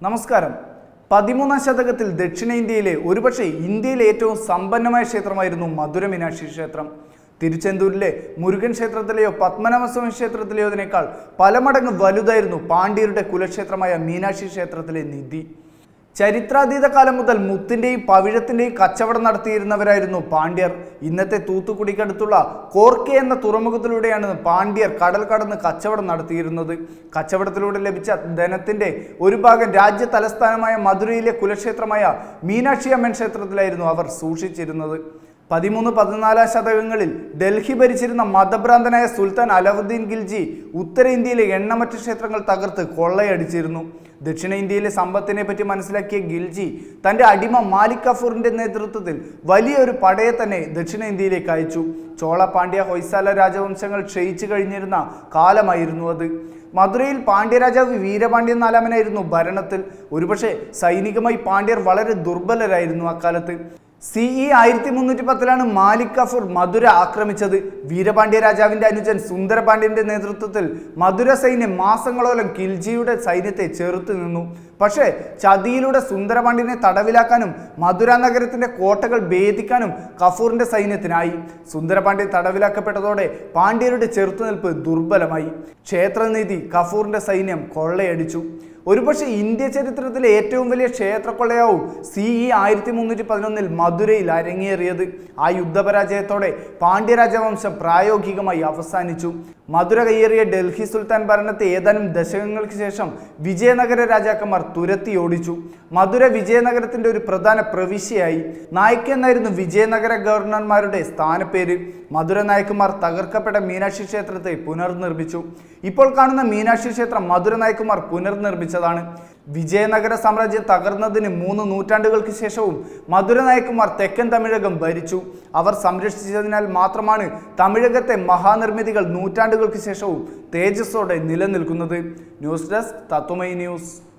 നമസ്കാരം പതിമൂന്നാം ശതകത്തിൽ ദക്ഷിണേന്ത്യയിലെ ഒരുപക്ഷെ ഇന്ത്യയിലെ ഏറ്റവും സമ്പന്നമായ ക്ഷേത്രമായിരുന്നു മധുര മീനാക്ഷി ക്ഷേത്രം തിരുച്ചെന്തൂരിലെ മുരുകൻ ക്ഷേത്രത്തിലെയോ പത്മനാഭസ്വാമി ക്ഷേത്രത്തിലെയോ അതിനേക്കാൾ പല മടങ്ങ് വലുതായിരുന്നു പാണ്ഡ്യരുടെ കുലക്ഷേത്രമായ മീനാക്ഷി ക്ഷേത്രത്തിലെ നിധി ചരിത്രാതീത കാലം മുതൽ മുത്തിന്റെയും പവിഴത്തിന്റെയും കച്ചവടം നടത്തിയിരുന്നവരായിരുന്നു പാണ്ഡ്യർ ഇന്നത്തെ തൂത്തുക്കുടിക്കടുത്തുള്ള കോർക്കെ എന്ന തുറമുഖത്തിലൂടെയാണ് പാണ്ഡ്യർ കടൽ കടന്ന് കച്ചവടം നടത്തിയിരുന്നത് കച്ചവടത്തിലൂടെ ലഭിച്ച ധനത്തിന്റെ ഒരു ഭാഗം രാജ്യ തലസ്ഥാനമായ മധുരയിലെ കുലക്ഷേത്രമായ മീനാക്ഷി അമ്മൻ ക്ഷേത്രത്തിലായിരുന്നു അവർ സൂക്ഷിച്ചിരുന്നത് പതിമൂന്ന് പതിനാലാം ശതകങ്ങളിൽ ഡൽഹി ഭരിച്ചിരുന്ന മതഭ്രാന്തനായ സുൽത്താൻ അലവുദ്ദീൻ ഖിൽജി ഉത്തരേന്ത്യയിലെ എണ്ണമറ്റ ക്ഷേത്രങ്ങൾ തകർത്ത് കൊള്ളയടിച്ചിരുന്നു ദക്ഷിണേന്ത്യയിലെ സമ്പത്തിനെ പറ്റി മനസ്സിലാക്കിയ ഗിൽജി തന്റെ അടിമ മാലിക് കഫൂറിന്റെ നേതൃത്വത്തിൽ വലിയൊരു പടയെ തന്നെ ദക്ഷിണേന്ത്യയിലേക്ക് അയച്ചു ചോള പാണ്ഡ്യ ഹൊയ്സാല രാജവംശങ്ങൾ ക്ഷയിച്ചു കഴിഞ്ഞിരുന്ന കാലമായിരുന്നു അത് മധുരയിൽ പാണ്ഡ്യരാജാവ് വീരപാണ്ഡ്യൻ നാലാമനായിരുന്നു ഭരണത്തിൽ ഒരുപക്ഷെ സൈനികമായി പാണ്ഡ്യർ വളരെ ദുർബലരായിരുന്നു അക്കാലത്ത് സി ഇ ആയിരത്തി മുന്നൂറ്റി പത്തിലാണ് മാലിക് കഫൂർ മധുര ആക്രമിച്ചത് വീരപാണ്ഡ്യ രാജാവിന്റെ അനുജൻ സുന്ദരപാണ്ഡ്യന്റെ നേതൃത്വത്തിൽ മധുര സൈന്യം മാസങ്ങളോളം കിൽജിയുടെ സൈന്യത്തെ ചെറുത്തു നിന്നു പക്ഷേ ചതിയിലൂടെ സുന്ദരപാണ്ഡ്യനെ തടവിലാക്കാനും മധുര നഗരത്തിന്റെ കോട്ടകൾ ഭേദിക്കാനും കഫൂറിന്റെ സൈന്യത്തിനായി സുന്ദരപാണ്ഡ്യൻ തടവിലാക്കപ്പെട്ടതോടെ പാണ്ഡ്യരുടെ ചെറുത്തുനിൽപ്പ് ദുർബലമായി ക്ഷേത്രനിധി കഫൂറിന്റെ സൈന്യം കൊള്ളയടിച്ചു ഒരുപക്ഷെ ഇന്ത്യ ചരിത്രത്തിലെ ഏറ്റവും വലിയ ക്ഷേത്രക്കൊള്ളയാവും സി ഇ ആയിരത്തി മുന്നൂറ്റി പതിനൊന്നിൽ മധുരയിൽ അരങ്ങേറിയത് ആ യുദ്ധപരാജയത്തോടെ പാണ്ഡ്യരാജവംശം പ്രായോഗികമായി അവസാനിച്ചു മധുര കയ്യേറിയ ഡൽഹി സുൽത്താൻ ഭരണത്തെ ഏതാനും ദശകങ്ങൾക്ക് ശേഷം വിജയനഗര രാജാക്കന്മാർ തുരത്തി ഓടിച്ചു മധുര വിജയനഗരത്തിന്റെ ഒരു പ്രധാന പ്രവിശ്യയായി നായ്ക്ക് എന്നായിരുന്നു വിജയനഗര ഗവർണർമാരുടെ സ്ഥാനപ്പേര് മധുര നായക്കുമാർ തകർക്കപ്പെട്ട മീനാക്ഷി ക്ഷേത്രത്തെ പുനർനിർമ്മിച്ചു ഇപ്പോൾ കാണുന്ന മീനാക്ഷി ക്ഷേത്രം മധുര നായക്കുമാർ പുനർനിർമ്മിച്ചതാണ് വിജയനഗര സാമ്രാജ്യം തകർന്നതിന് മൂന്ന് നൂറ്റാണ്ടുകൾക്ക് ശേഷവും മധുര നായക്കുമാർ തെക്കൻ തമിഴകം ഭരിച്ചു അവർ സംരക്ഷിച്ചതിനാൽ മാത്രമാണ് തമിഴകത്തെ മഹാനിർമ്മിതികൾ നൂറ്റാണ്ടുകൾക്ക് ശേഷവും തേജസ്സോടെ നിലനിൽക്കുന്നത് ന്യൂസ് ഡെസ്ക് തത്വമൈ ന്യൂസ്